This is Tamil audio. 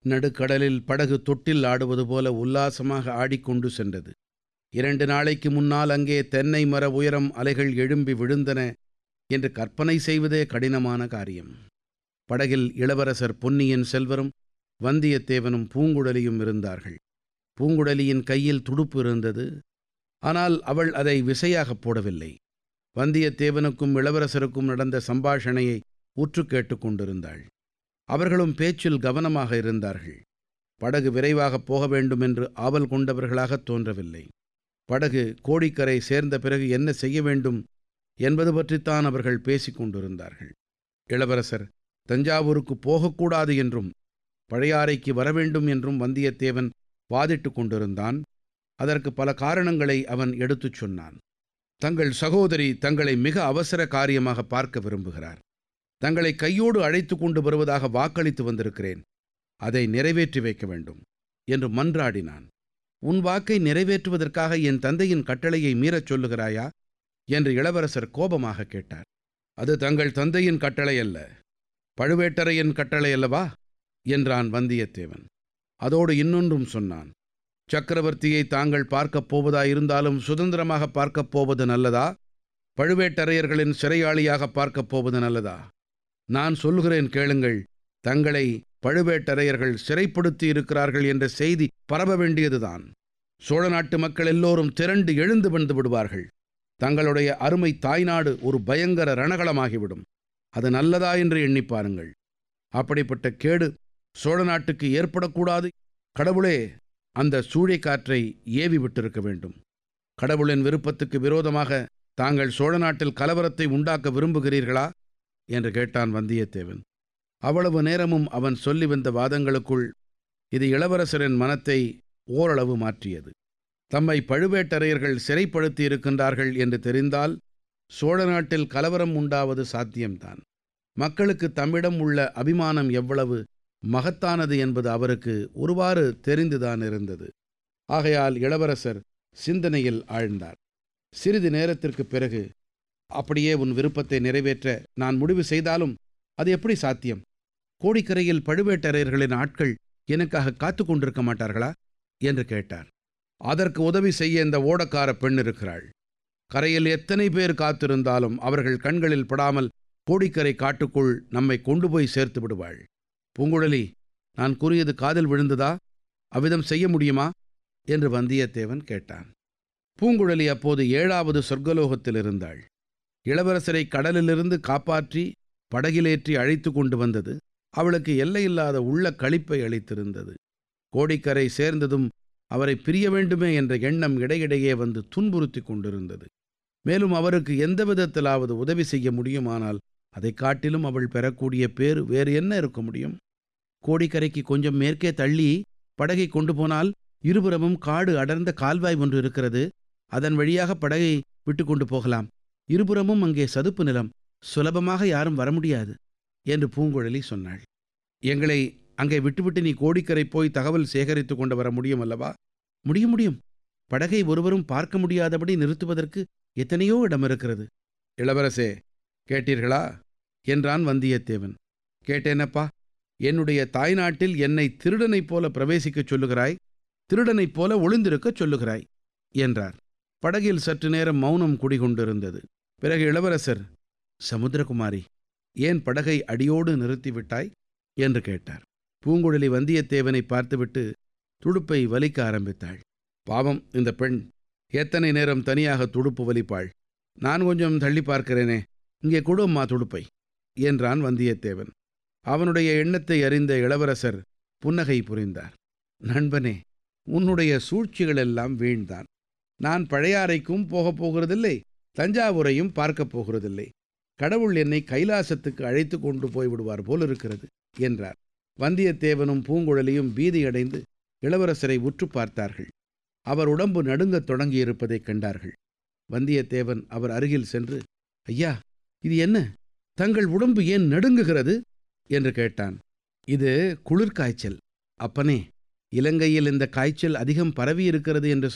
நடுக்கடலில் படகு தொட்டில் ஆடுவது போல உல்லாசமாக ஆடிக்கொண்டு சென்றது இரண்டு நாளைக்கு முன்னால் அங்கே தென்னை மர உயரம் அலைகள் எழும்பி விழுந்தன என்று கற்பனை செய்வதே கடினமான காரியம் படகில் இளவரசர் பொன்னியின் செல்வரும் வந்தியத்தேவனும் பூங்குழலியும் இருந்தார்கள் பூங்குழலியின் கையில் துடுப்பு இருந்தது ஆனால் அவள் அதை விசையாகப் போடவில்லை வந்தியத்தேவனுக்கும் இளவரசருக்கும் நடந்த சம்பாஷணையை உற்று கேட்டுக் கொண்டிருந்தாள் அவர்களும் பேச்சில் கவனமாக இருந்தார்கள் படகு விரைவாகப் போக வேண்டும் என்று ஆவல் கொண்டவர்களாகத் தோன்றவில்லை படகு கோடிக்கரை சேர்ந்த பிறகு என்ன செய்ய வேண்டும் என்பது பற்றித்தான் அவர்கள் பேசிக் கொண்டிருந்தார்கள் இளவரசர் தஞ்சாவூருக்கு போகக்கூடாது என்றும் பழையாறைக்கு வரவேண்டும் என்றும் வந்தியத்தேவன் வாதிட்டு கொண்டிருந்தான் அதற்கு பல காரணங்களை அவன் எடுத்துச் சொன்னான் தங்கள் சகோதரி தங்களை மிக அவசர காரியமாக பார்க்க விரும்புகிறார் தங்களை கையோடு அழைத்து கொண்டு வருவதாக வாக்களித்து வந்திருக்கிறேன் அதை நிறைவேற்றி வைக்க வேண்டும் என்று மன்றாடினான் உன் வாக்கை நிறைவேற்றுவதற்காக என் தந்தையின் கட்டளையை மீறச் சொல்லுகிறாயா என்று இளவரசர் கோபமாக கேட்டார் அது தங்கள் தந்தையின் கட்டளை அல்ல பழுவேட்டரையின் கட்டளை அல்லவா என்றான் வந்தியத்தேவன் அதோடு இன்னொன்றும் சொன்னான் சக்கரவர்த்தியை தாங்கள் பார்க்கப் போவதாயிருந்தாலும் சுதந்திரமாக பார்க்கப் போவது நல்லதா பழுவேட்டரையர்களின் சிறையாளியாக பார்க்கப் போவது நல்லதா நான் சொல்கிறேன் கேளுங்கள் தங்களை பழுவேட்டரையர்கள் சிறைப்படுத்தி இருக்கிறார்கள் என்ற செய்தி பரவ வேண்டியதுதான் சோழ நாட்டு மக்கள் எல்லோரும் திரண்டு எழுந்து வந்து விடுவார்கள் தங்களுடைய அருமை தாய்நாடு ஒரு பயங்கர ரணகளமாகிவிடும் அது நல்லதா என்று எண்ணி பாருங்கள் அப்படிப்பட்ட கேடு சோழ நாட்டுக்கு ஏற்படக்கூடாது கடவுளே அந்த சூழைக்காற்றை ஏவி விட்டிருக்க வேண்டும் கடவுளின் விருப்பத்துக்கு விரோதமாக தாங்கள் சோழ நாட்டில் கலவரத்தை உண்டாக்க விரும்புகிறீர்களா என்று கேட்டான் வந்தியத்தேவன் அவ்வளவு நேரமும் அவன் சொல்லி வந்த வாதங்களுக்குள் இது இளவரசரின் மனத்தை ஓரளவு மாற்றியது தம்மை பழுவேட்டரையர்கள் சிறைப்படுத்தி இருக்கின்றார்கள் என்று தெரிந்தால் சோழ நாட்டில் கலவரம் உண்டாவது சாத்தியம்தான் மக்களுக்கு தம்மிடம் உள்ள அபிமானம் எவ்வளவு மகத்தானது என்பது அவருக்கு ஒருவாறு தெரிந்துதான் இருந்தது ஆகையால் இளவரசர் சிந்தனையில் ஆழ்ந்தார் சிறிது நேரத்திற்குப் பிறகு அப்படியே உன் விருப்பத்தை நிறைவேற்ற நான் முடிவு செய்தாலும் அது எப்படி சாத்தியம் கோடிக்கரையில் பழுவேட்டரையர்களின் ஆட்கள் எனக்காக காத்து கொண்டிருக்க மாட்டார்களா என்று கேட்டார் அதற்கு உதவி செய்ய இந்த ஓடக்கார பெண் இருக்கிறாள் கரையில் எத்தனை பேர் காத்திருந்தாலும் அவர்கள் கண்களில் படாமல் கோடிக்கரை காட்டுக்குள் நம்மை கொண்டு போய் சேர்த்து விடுவாள் பூங்குழலி நான் கூறியது காதில் விழுந்ததா அவ்விதம் செய்ய முடியுமா என்று வந்தியத்தேவன் கேட்டான் பூங்குழலி அப்போது ஏழாவது சொர்க்கலோகத்தில் இருந்தாள் இளவரசரை கடலிலிருந்து காப்பாற்றி படகிலேற்றி அழைத்து கொண்டு வந்தது அவளுக்கு எல்லையில்லாத உள்ள களிப்பை அளித்திருந்தது கோடிக்கரை சேர்ந்ததும் அவரை பிரிய வேண்டுமே என்ற எண்ணம் இடையிடையே வந்து துன்புறுத்தி கொண்டிருந்தது மேலும் அவருக்கு எந்த விதத்திலாவது உதவி செய்ய முடியுமானால் அதை காட்டிலும் அவள் பெறக்கூடிய பேறு வேறு என்ன இருக்க முடியும் கோடிக்கரைக்கு கொஞ்சம் மேற்கே தள்ளி படகை கொண்டு போனால் இருபுறமும் காடு அடர்ந்த கால்வாய் ஒன்று இருக்கிறது அதன் வழியாக படகை விட்டு கொண்டு போகலாம் இருபுறமும் அங்கே சதுப்பு நிலம் சுலபமாக யாரும் வர முடியாது என்று பூங்குழலி சொன்னாள் எங்களை அங்கே விட்டுவிட்டு நீ கோடிக்கரை போய் தகவல் சேகரித்து கொண்டு வர முடியும் அல்லவா முடியும் முடியும் படகை ஒருவரும் பார்க்க முடியாதபடி நிறுத்துவதற்கு எத்தனையோ இடம் இருக்கிறது இளவரசே கேட்டீர்களா என்றான் வந்தியத்தேவன் கேட்டேனப்பா என்னுடைய தாய்நாட்டில் என்னை திருடனைப் போல பிரவேசிக்கச் சொல்லுகிறாய் திருடனைப் போல ஒளிந்திருக்கச் சொல்லுகிறாய் என்றார் படகில் சற்று நேரம் மௌனம் குடிகொண்டிருந்தது பிறகு இளவரசர் சமுத்திரகுமாரி ஏன் படகை அடியோடு நிறுத்திவிட்டாய் என்று கேட்டார் பூங்குழலி வந்தியத்தேவனை பார்த்துவிட்டு துடுப்பை வலிக்க ஆரம்பித்தாள் பாவம் இந்த பெண் எத்தனை நேரம் தனியாக துடுப்பு வலிப்பாள் நான் கொஞ்சம் தள்ளி பார்க்கிறேனே இங்கே கொடும்மா துடுப்பை என்றான் வந்தியத்தேவன் அவனுடைய எண்ணத்தை அறிந்த இளவரசர் புன்னகை புரிந்தார் நண்பனே உன்னுடைய சூழ்ச்சிகளெல்லாம் வீண்தான் நான் பழையாறைக்கும் போகப் போகிறதில்லை தஞ்சாவூரையும் பார்க்கப் போகிறதில்லை கடவுள் என்னை கைலாசத்துக்கு அழைத்து கொண்டு போய் விடுவார் போல் இருக்கிறது என்றார் வந்தியத்தேவனும் பூங்குழலியும் பீதியடைந்து இளவரசரை உற்று பார்த்தார்கள் அவர் உடம்பு நடுங்கத் தொடங்கியிருப்பதைக் கண்டார்கள் வந்தியத்தேவன் அவர் அருகில் சென்று ஐயா இது என்ன தங்கள் உடம்பு ஏன் நடுங்குகிறது என்று கேட்டான் இது குளிர்காய்ச்சல் அப்பனே இலங்கையில் இந்த காய்ச்சல் அதிகம் பரவியிருக்கிறது என்று